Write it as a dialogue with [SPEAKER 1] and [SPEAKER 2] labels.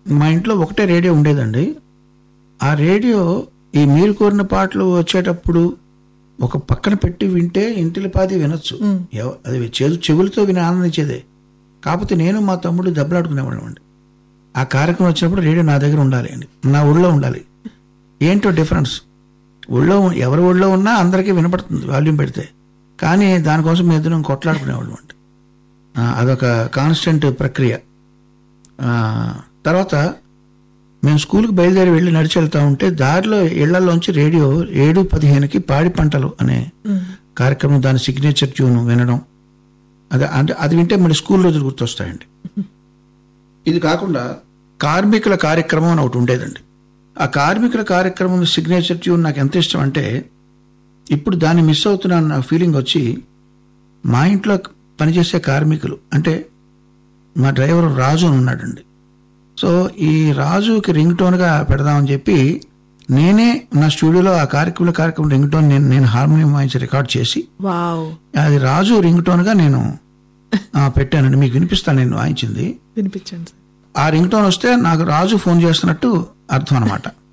[SPEAKER 1] మా ఇంట్లో ఒకటే రేడియో ఉండేదండి ఆ రేడియో ఈ మీరు కోరిన పాటలు వచ్చేటప్పుడు ఒక పక్కన పెట్టి వింటే ఇంటిలి పాది వినొచ్చు ఎవ- అది చెవు చెవులతో విని ఆనందించేదే కాకపోతే నేను మా తమ్ముడు దెబ్బలాడుకునేవాళ్ళం అండి ఆ కార్యక్రమం వచ్చినప్పుడు రేడియో నా దగ్గర ఉండాలి అండి నా ఊళ్ళో ఉండాలి ఏంటో డిఫరెన్స్ ఊళ్ళో ఉ- ఎవరి ఊళ్ళో ఉన్నా అందరికీ వినపడుతుంది వాల్యూమ్ పెడితే కానీ దానికోసం మేము ఇద్దరం కొట్లాడుకునేవాళ్ళం అండి ఆ, అదొక కాన్స్టెంట్ ప్రక్రియ ఆ, తర్వాత మేము స్కూల్కి బయలుదేరి వెళ్ళి నడిచి వెళ్తా ఉంటే దారిలో ఇళ్లలోంచి రేడియో ఏడు పదిహేనుకి పాడి పంటలు అనే కార్యక్రమం దాని సిగ్నేచర్ ట్యూన్ వినడం అది అంటే అది వింటే మన స్కూల్ రోజులు గుర్తొస్తాయండి ఇది కాకుండా కార్మికుల కార్యక్రమం అని ఒకటి ఉండేదండి ఆ కార్మికుల కార్యక్రమం సిగ్నేచర్ ట్యూన్ నాకు ఎంత ఇష్టం అంటే ఇప్పుడు దాన్ని మిస్ అవుతున్నాను నా ఫీలింగ్ వచ్చి మా ఇంట్లో పనిచేసే కార్మికులు అంటే మా డ్రైవర్ రాజు అని ఉన్నాడండి సో ఈ రాజుకి రింగ్ టోన్గా పెడదామని చెప్పి నేనే నా స్టూడియోలో ఆ కార్యక్రమం కార్యక్రమం రింగ్ టోన్ నేను నేను హార్మోనియం వాయించి రికార్డ్ చేసి
[SPEAKER 2] వావ్
[SPEAKER 1] అది రాజు రింగ్ టోన్గా నేను ఆ, పెట్టానండి మీకు వినిపిస్తాను నేను వాయించింది
[SPEAKER 2] వినిపించండి సార్
[SPEAKER 1] ఆ రింగ్ టోన్ వస్తే నాకు రాజు ఫోన్ చేస్తున్నట్టు అర్థం అనమాట